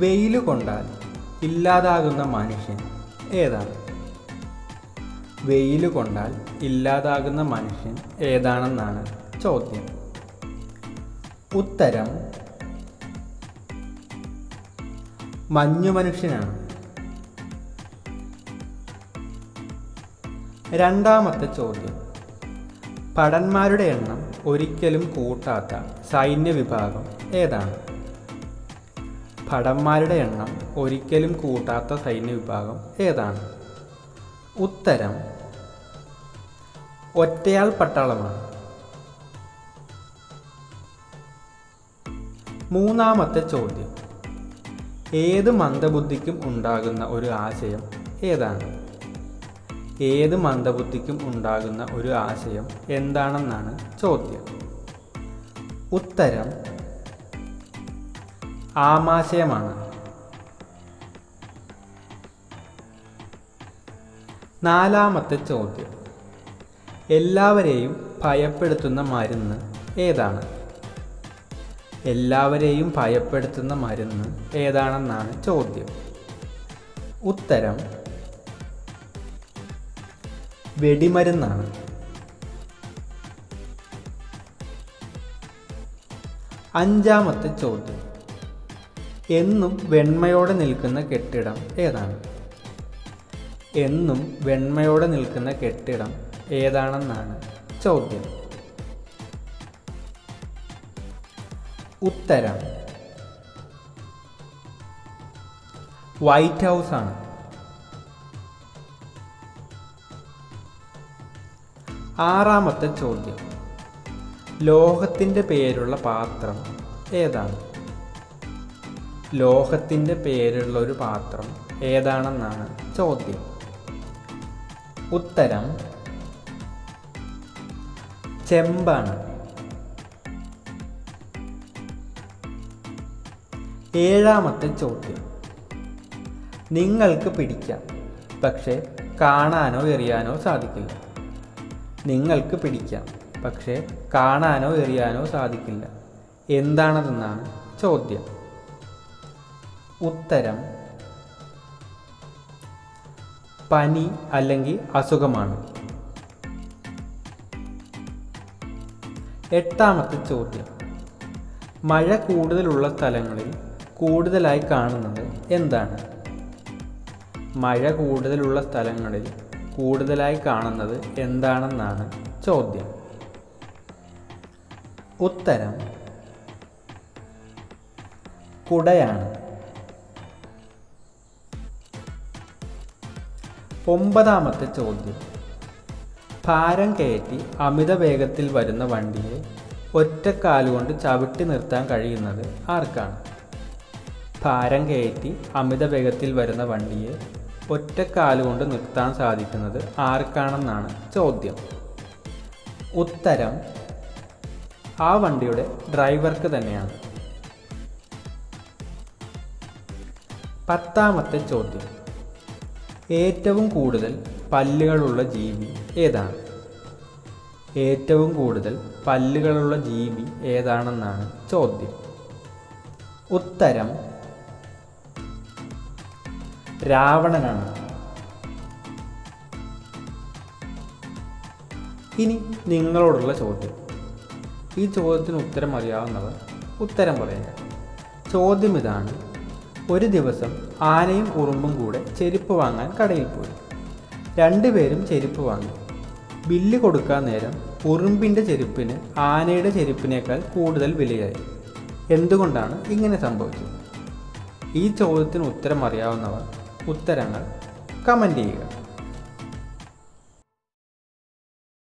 വെയിൽ കൊണ്ടാൽ ഇല്ലാതാകുന്ന മനുഷ്യൻ ഏതാണ് വെയിൽ കൊണ്ടാൽ ഇല്ലാതാകുന്ന മനുഷ്യൻ ഏതാണെന്നാണ് ചോദ്യം ഉത്തരം മഞ്ഞു മനുഷ്യനാണ് രണ്ടാമത്തെ ചോദ്യം ഭടന്മാരുടെ എണ്ണം ഒരിക്കലും കൂട്ടാത്ത സൈന്യ വിഭാഗം ഏതാണ് ഭടന്മാരുടെ എണ്ണം ഒരിക്കലും കൂട്ടാത്ത സൈന്യ വിഭാഗം ഏതാണ് ഉത്തരം ഒറ്റയാൾ പട്ടാളമാണ് മൂന്നാമത്തെ ചോദ്യം ഏത് മന്ദബുദ്ധിക്കും ഉണ്ടാകുന്ന ഒരു ആശയം ഏതാണ് ഏത് മന്ദബുദ്ധിക്കും ഉണ്ടാകുന്ന ഒരു ആശയം എന്താണെന്നാണ് ചോദ്യം ഉത്തരം ആമാശയമാണ് നാലാമത്തെ ചോദ്യം എല്ലാവരെയും ഭയപ്പെടുത്തുന്ന മരുന്ന് ഏതാണ് എല്ലാവരെയും ഭയപ്പെടുത്തുന്ന മരുന്ന് ഏതാണെന്നാണ് ചോദ്യം ഉത്തരം വെടിമരുന്നാണ് അഞ്ചാമത്തെ ചോദ്യം എന്നും വെണ്മയോടെ നിൽക്കുന്ന കെട്ടിടം ഏതാണ് എന്നും വെണ്മയോടെ നിൽക്കുന്ന കെട്ടിടം ഏതാണെന്നാണ് ചോദ്യം ഉത്തരം വൈറ്റ് ഹൗസ് ആണ് ആറാമത്തെ ചോദ്യം ലോഹത്തിൻ്റെ പേരുള്ള പാത്രം ഏതാണ് ലോഹത്തിൻ്റെ പേരുള്ള ഒരു പാത്രം ഏതാണെന്നാണ് ചോദ്യം ഉത്തരം ചെമ്പാണ് ഏഴാമത്തെ ചോദ്യം നിങ്ങൾക്ക് പിടിക്കാം പക്ഷേ കാണാനോ എറിയാനോ സാധിക്കില്ല നിങ്ങൾക്ക് പിടിക്കാം പക്ഷേ കാണാനോ എറിയാനോ സാധിക്കില്ല എന്താണതെന്നാണ് ചോദ്യം ഉത്തരം പനി അല്ലെങ്കിൽ അസുഖമാണ് എട്ടാമത്തെ ചോദ്യം മഴ കൂടുതലുള്ള സ്ഥലങ്ങളിൽ കൂടുതലായി കാണുന്നത് എന്താണ് മഴ കൂടുതലുള്ള സ്ഥലങ്ങളിൽ കൂടുതലായി കാണുന്നത് എന്താണെന്നാണ് ചോദ്യം ഉത്തരം കുടയാണ് ഒമ്പതാമത്തെ ചോദ്യം ഭാരം കയറ്റി അമിത വേഗത്തിൽ വരുന്ന വണ്ടിയെ ഒറ്റക്കാലുകൊണ്ട് ചവിട്ടി നിർത്താൻ കഴിയുന്നത് ആർക്കാണ് ഭാരം കയറ്റി അമിത വേഗത്തിൽ വരുന്ന വണ്ടിയെ ഒറ്റക്കാലുകൊണ്ട് നിർത്താൻ സാധിക്കുന്നത് ആർക്കാണെന്നാണ് ചോദ്യം ഉത്തരം ആ വണ്ടിയുടെ ഡ്രൈവർക്ക് തന്നെയാണ് പത്താമത്തെ ചോദ്യം ഏറ്റവും കൂടുതൽ പല്ലുകളുള്ള ജീവി ഏതാണ് ഏറ്റവും കൂടുതൽ പല്ലുകളുള്ള ജീവി ഏതാണെന്നാണ് ചോദ്യം ഉത്തരം രാവണനാണ് ഇനി നിങ്ങളോടുള്ള ചോദ്യം ഈ ചോദ്യത്തിന് ഉത്തരം അറിയാവുന്നവർ ഉത്തരം പറയുക ചോദ്യം ഇതാണ് ഒരു ദിവസം ആനയും ഉറുമ്പും കൂടെ ചെരുപ്പ് വാങ്ങാൻ കടയിൽ പോയി രണ്ടുപേരും ചെരുപ്പ് വാങ്ങി ബില്ല് കൊടുക്കാൻ നേരം ഉറുമ്പിൻ്റെ ചെരുപ്പിന് ആനയുടെ ചെരുപ്പിനേക്കാൾ കൂടുതൽ വിലയായി എന്തുകൊണ്ടാണ് ഇങ്ങനെ സംഭവിച്ചത് ഈ ചോദ്യത്തിന് ഉത്തരം അറിയാവുന്നവർ ഉത്തരങ്ങൾ കമൻ്റ് ചെയ്യുക